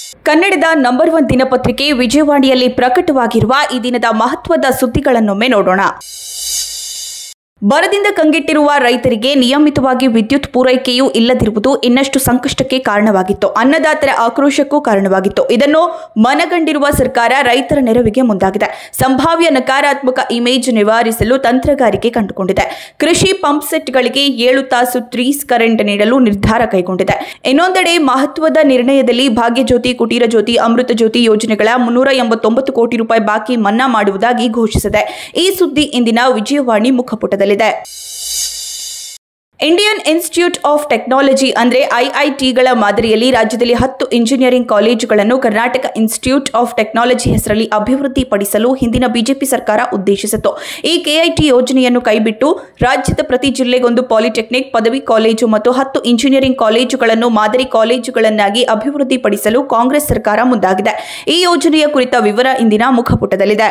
ಕನ್ನಡದ number one ದಿನಪತ್ರಿಕೆ ವಿಜಯವಾಣಿಯಲ್ಲಿ ಪ್ರಕಟವಾಗಿರುವ ಈ ದಿನದ ಮಹತ್ವದ ಸುದ್ದಿಗಳನ್ನೊಮ್ಮೆ ನೋಡೋಣ ಬರದಿಂದ ಕಂಗೆಟ್ಟಿರುವ ರೈತರಿಗೆ ನಿಯಮಿತವಾಗಿ ವಿದ್ಯುತ್ ಪೂರೈಕೆಯೂ ಇಲ್ಲದಿರುವುದು ಇನ್ನಷ್ಟು ಸಂಕಷ್ಟಕ್ಕೆ ಕಾರಣವಾಗಿತ್ತು ಅನ್ನದಾತರ ಆಕ್ರೋಶಕ್ಕೂ ಕಾರಣವಾಗಿತ್ತು ಇದನ್ನು ಮನಗಂಡಿರುವ ಸರ್ಕಾರ ರೈತರ ನೆರವಿಗೆ ಮುಂದಾಗಿದೆ ಸಂಭಾವ್ಯ ನಕಾರಾತ್ಮಕ ಇಮೇಜ್ ನಿವಾರಿಸಲು ತಂತ್ರಗಾರಿಕೆ ಕಂಡುಕೊಂಡಿದೆ ಕೃಷಿ ಪಂಪ್ ಸೆಟ್ಗಳಿಗೆ ಏಳು ತಾಸು ಟ್ರೀಸ್ ಕರೆಂಟ್ ನೀಡಲು ನಿರ್ಧಾರ ಕೈಗೊಂಡಿದೆ ಇನ್ನೊಂದೆಡೆ ಮಹತ್ವದ ನಿರ್ಣಯದಲ್ಲಿ ಭಾಗ್ಯಜ್ಯೋತಿ ಕುಟೀರ ಜ್ಯೋತಿ ಅಮೃತ ಜ್ಯೋತಿ ಯೋಜನೆಗಳ ಮುನ್ನೂರ ಎಂಬತ್ತೊಂಬತ್ತು ಕೋಟಿ ರೂಪಾಯಿ ಬಾಕಿ ಮನ್ನಾ ಮಾಡುವುದಾಗಿ ಘೋಷಿಸಿದೆ ಈ ಸುದ್ದಿ ಇಂದಿನ ವಿಜಯವಾಣಿ ಮುಖಪುಟದಲ್ಲಿದೆ ಇಂಡಿಯನ್ ಇನ್ಸ್ಟಿಟ್ಯೂಟ್ ಆಫ್ ಟೆಕ್ನಾಲಜಿ ಅಂದರೆ ಐಐಟಿಗಳ ಮಾದರಿಯಲ್ಲಿ ರಾಜ್ಯದಲ್ಲಿ ಹತ್ತು ಇಂಜಿನಿಯರಿಂಗ್ ಕಾಲೇಜುಗಳನ್ನು ಕರ್ನಾಟಕ ಇನ್ಸ್ಟಿಟ್ಯೂಟ್ ಆಫ್ ಟೆಕ್ನಾಲಜಿ ಹೆಸರಲ್ಲಿ ಅಭಿವೃದ್ಧಿಪಡಿಸಲು ಹಿಂದಿನ ಬಿಜೆಪಿ ಸರ್ಕಾರ ಉದ್ದೇಶಿಸಿತ್ತು ಈ ಕೆಐಟಿ ಯೋಜನೆಯನ್ನು ಕೈಬಿಟ್ಟು ರಾಜ್ಯದ ಪ್ರತಿ ಜಿಲ್ಲೆಗೊಂದು ಪಾಲಿಟೆಕ್ನಿಕ್ ಪದವಿ ಕಾಲೇಜು ಮತ್ತು ಹತ್ತು ಇಂಜಿನಿಯರಿಂಗ್ ಕಾಲೇಜುಗಳನ್ನು ಮಾದರಿ ಕಾಲೇಜುಗಳನ್ನಾಗಿ ಅಭಿವೃದ್ಧಿಪಡಿಸಲು ಕಾಂಗ್ರೆಸ್ ಸರ್ಕಾರ ಮುಂದಾಗಿದೆ ಈ ಯೋಜನೆಯ ಕುರಿತ ವಿವರ ಇಂದಿನ ಮುಖಪುಟದಲ್ಲಿದೆ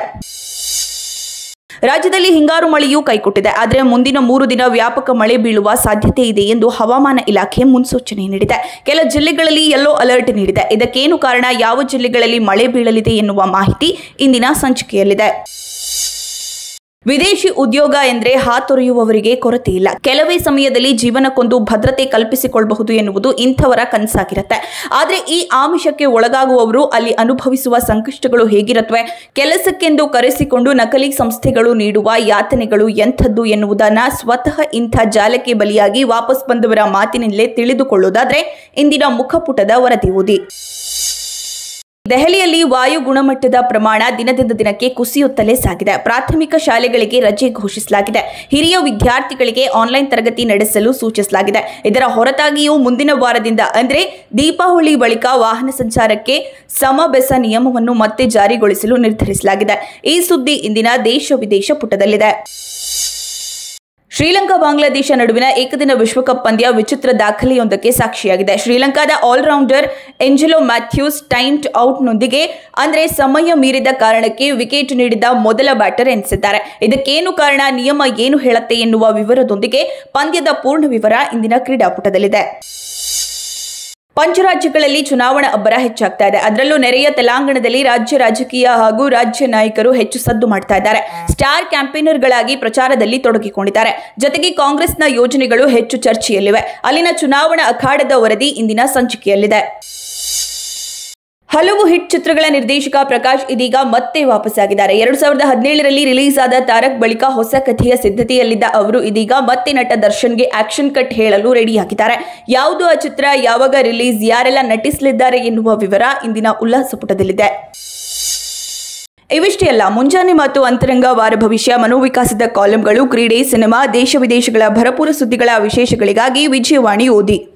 ರಾಜ್ಯದಲ್ಲಿ ಹಿಂಗಾರು ಮಳೆಯೂ ಕೈಕೊಟ್ಟಿದೆ ಆದರೆ ಮುಂದಿನ ಮೂರು ದಿನ ವ್ಯಾಪಕ ಮಳೆ ಬೀಳುವ ಸಾಧ್ಯತೆ ಇದೆ ಎಂದು ಹವಾಮಾನ ಇಲಾಖೆ ಮುನ್ಸೂಚನೆ ನೀಡಿದೆ ಕೆಲ ಜಿಲ್ಲೆಗಳಲ್ಲಿ ಯೆಲ್ಲೋ ಅಲರ್ಟ್ ನೀಡಿದೆ ಇದಕ್ಕೇನು ಕಾರಣ ಯಾವ ಜಿಲ್ಲೆಗಳಲ್ಲಿ ಮಳೆ ಬೀಳಲಿದೆ ಎನ್ನುವ ಮಾಹಿತಿ ಇಂದಿನ ಸಂಚಿಕೆಯಲ್ಲಿದೆ ವಿದೇಶಿ ಉದ್ಯೋಗ ಎಂದರೆ ಹಾತೊರೆಯುವವರಿಗೆ ಕೊರತೆ ಇಲ್ಲ ಕೆಲವೇ ಸಮಯದಲ್ಲಿ ಜೀವನಕ್ಕೊಂದು ಭದ್ರತೆ ಕಲ್ಪಿಸಿಕೊಳ್ಳಬಹುದು ಎನ್ನುವುದು ಇಂಥವರ ಕನಸಾಗಿರುತ್ತೆ ಆದರೆ ಈ ಆಮಿಷಕ್ಕೆ ಒಳಗಾಗುವವರು ಅಲ್ಲಿ ಅನುಭವಿಸುವ ಸಂಕಷ್ಟಗಳು ಹೇಗಿರುತ್ತವೆ ಕೆಲಸಕ್ಕೆಂದು ಕರೆಸಿಕೊಂಡು ನಕಲಿ ಸಂಸ್ಥೆಗಳು ನೀಡುವ ಯಾತನೆಗಳು ಎಂಥದ್ದು ಎನ್ನುವುದನ್ನ ಸ್ವತಃ ಇಂಥ ಜಾಲಕ್ಕೆ ಬಲಿಯಾಗಿ ವಾಪಸ್ ಬಂದವರ ಮಾತಿನಲ್ಲೇ ತಿಳಿದುಕೊಳ್ಳುವುದಾದ್ರೆ ಇಂದಿನ ಮುಖಪುಟದ ವರದಿ ಓದಿ ದೆಹಲಿಯಲ್ಲಿ ವಾಯು ಗುಣಮಟ್ಟದ ಪ್ರಮಾಣ ದಿನದಿಂದ ದಿನಕ್ಕೆ ಕುಸಿಯುತ್ತಲೇ ಸಾಗಿದೆ ಪ್ರಾಥಮಿಕ ಶಾಲೆಗಳಿಗೆ ರಜೆ ಘೋಷಿಸಲಾಗಿದೆ ಹಿರಿಯ ವಿದ್ಯಾರ್ಥಿಗಳಿಗೆ ಆನ್ಲೈನ್ ತರಗತಿ ನಡೆಸಲು ಸೂಚಿಸಲಾಗಿದೆ ಇದರ ಹೊರತಾಗಿಯೂ ಮುಂದಿನ ವಾರದಿಂದ ಅಂದರೆ ದೀಪಾವಳಿ ಬಳಿಕ ವಾಹನ ಸಂಚಾರಕ್ಕೆ ಸಮಬೆಸ ನಿಯಮವನ್ನು ಮತ್ತೆ ಜಾರಿಗೊಳಿಸಲು ನಿರ್ಧರಿಸಲಾಗಿದೆ ಈ ಸುದ್ದಿ ಇಂದಿನ ದೇಶ ವಿದೇಶ ಪುಟದಲ್ಲಿದೆ ಶ್ರೀಲಂಕಾ ಬಾಂಗ್ಲಾದೇಶ ನಡುವಿನ ಏಕದಿನ ವಿಶ್ವಕಪ್ ಪಂದ್ಯ ವಿಚಿತ್ರ ದಾಖಲೆಯೊಂದಕ್ಕೆ ಸಾಕ್ಷಿಯಾಗಿದೆ ಶ್ರೀಲಂಕಾದ ಆಲ್ರೌಂಡರ್ ಎಂಜೆಲೋ ಮ್ಯಾಥ್ಯೂಸ್ ಟೈಮ್ಡ್ ಔಟ್ನೊಂದಿಗೆ ಅಂದರೆ ಸಮಯ ಮೀರಿದ ಕಾರಣಕ್ಕೆ ವಿಕೆಟ್ ನೀಡಿದ ಮೊದಲ ಬ್ಯಾಟರ್ ಎನಿಸಿದ್ದಾರೆ ಇದಕ್ಕೇನು ಕಾರಣ ನಿಯಮ ಏನು ಹೇಳುತ್ತೆ ಎನ್ನುವ ವಿವರದೊಂದಿಗೆ ಪಂದ್ಯದ ಪೂರ್ಣ ವಿವರ ಇಂದಿನ ಕ್ರೀಡಾಪುಟದಲ್ಲಿದೆ ಪಂಚರಾಜ್ಯಗಳಲ್ಲಿ ಚುನಾವಣಾ ಅಬ್ಬರ ಹೆಚ್ಚಾಗ್ತಾ ಇದೆ ಅದರಲ್ಲೂ ನೆರೆಯ ತೆಲಂಗಾಣದಲ್ಲಿ ರಾಜ್ಯ ರಾಜಕೀಯ ಹಾಗೂ ರಾಜ್ಯ ನಾಯಕರು ಹೆಚ್ಚು ಸದ್ದು ಮಾಡ್ತಾ ಇದ್ದಾರೆ ಸ್ಟಾರ್ ಕ್ಯಾಂಪೇನರ್ಗಳಾಗಿ ಪ್ರಚಾರದಲ್ಲಿ ತೊಡಗಿಕೊಂಡಿದ್ದಾರೆ ಜೊತೆಗೆ ಕಾಂಗ್ರೆಸ್ನ ಯೋಜನೆಗಳು ಹೆಚ್ಚು ಚರ್ಚೆಯಲ್ಲಿವೆ ಅಲ್ಲಿನ ಚುನಾವಣಾ ಅಖಾಡದ ವರದಿ ಇಂದಿನ ಸಂಚಿಕೆಯಲ್ಲಿದೆ ಹಲವು ಹಿಟ್ ಚಿತ್ರಗಳ ನಿರ್ದೇಶಕ ಪ್ರಕಾಶ್ ಇದೀಗ ಮತ್ತೆ ವಾಪಸ್ಸಾಗಿದ್ದಾರೆ ಎರಡು ಸಾವಿರದ ಹದಿನೇಳರಲ್ಲಿ ರಿಲೀಸ್ ಆದ ತಾರಕ್ ಬಳಿಕ ಹೊಸ ಕಥೆಯ ಸಿದ್ಧತೆಯಲ್ಲಿದ್ದ ಅವರು ಇದೀಗ ಮತ್ತೆ ನಟ ದರ್ಶನ್ಗೆ ಆಕ್ಷನ್ ಕಟ್ ಹೇಳಲು ರೆಡಿಯಾಗಿದ್ದಾರೆ ಯಾವುದು ಆ ಚಿತ್ರ ಯಾವಾಗ ರಿಲೀಸ್ ಯಾರೆಲ್ಲ ನಟಿಸಲಿದ್ದಾರೆ ಎನ್ನುವ ವಿವರ ಇಂದಿನ ಉಲ್ಲಾಸ ಪುಟದಲ್ಲಿದೆ ಇವಿಷ್ಟೇ ಅಲ್ಲ ಮುಂಜಾನೆ ಮತ್ತು ಅಂತರಂಗ ವಾರ ಭವಿಷ್ಯ ಮನೋವಿಕಾಸದ ಕಾಲಂಗಳು ಕ್ರೀಡೆ ಸಿನಿಮಾ ದೇಶ ವಿದೇಶಗಳ ಭರಪೂರ ಸುದ್ದಿಗಳ ವಿಶೇಷಗಳಿಗಾಗಿ ವಿಜಯವಾಣಿ ಓದಿ